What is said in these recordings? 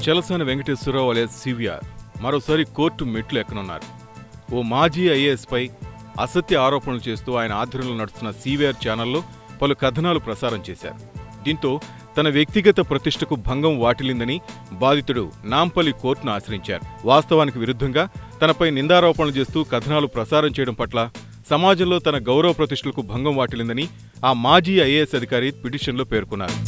Chalasani Venkateswararao alias CVR మరోసారి court మెట్లు ఎక్కనున్నారు ఓ మాజీ ఐఏఎస్పై అసత్య ఆరోపణలు చేస్తూ ఆయన ఆధ్వర్యంలో నడుస్తున్న సివిఆర్ ఛానల్లో పలు కథనాలు ప్రసారం చేశారు దీంతో తన వ్యక్తిగత ప్రతిష్టకు భంగం వాటిల్లిందని బాధితుడు నాంపల్లి కోర్టును ఆశ్రయించారు వాస్తవానికి విరుద్ధంగా తనపై నిందారోపణలు చేస్తూ కథనాలు ప్రసారం చేయడం పట్ల సమాజంలో తన గౌరవ ప్రతిష్టలకు భంగం వాటిల్లిందని ఆ మాజీ ఐఏఎస్ అధికారి పిటిషన్లో పేర్కొన్నారు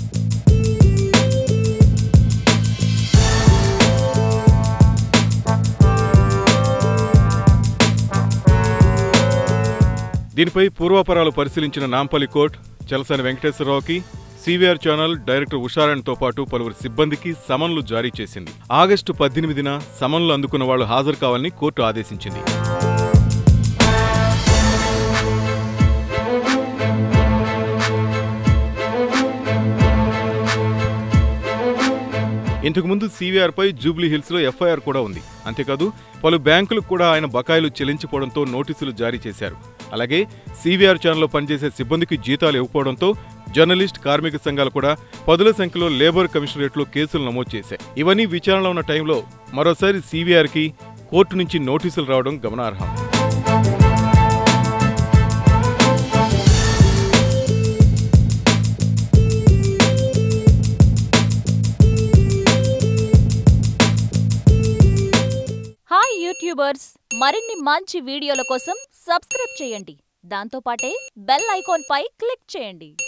దీనిపై పూర్వాపరాలు పరిశీలించిన నాంపల్లి కోర్టు చలసాని వెంకటేశ్వరరావుకి సివిఆర్ ఛానల్ డైరెక్టర్ ఉషారాణ్తో పాటు పలువురు సిబ్బందికి సమన్లు జారీ చేసింది ఆగస్టు పద్దెనిమిదిన సమన్లు అందుకున్న వాళ్లు హాజరు కావాలని కోర్టు ఆదేశించింది ఇంతకుముందు సివిఆర్ పై జూబ్లీ హిల్స్ లో ఎఫ్ఐఆర్ కూడా ఉంది అంతేకాదు పలు బ్యాంకులకు కూడా ఆయన బకాయిలు చెల్లించిపోవడంతో నోటీసులు జారీ చేశారు అలాగే సివిఆర్ ఛానల్లో పనిచేసే సిబ్బందికి జీతాలు ఇవ్వకపోవడంతో జర్నలిస్ట్ కార్మిక సంఘాలు కూడా పదుల సంఖ్యలో లేబర్ కమిషనరేట్లో కేసులు నమోదు చేశాయి ఇవన్నీ విచారణలో ఉన్న టైంలో మరోసారి సివిఆర్కి కోర్టు నుంచి నోటీసులు రావడం గమనార్హం హాయ్ యూట్యూబర్స్ మరిన్ని మంచి వీడియోల కోసం సబ్స్క్రైబ్ చేయండి దాంతోపాటే బెల్ ఐకాన్ పై క్లిక్ చేయండి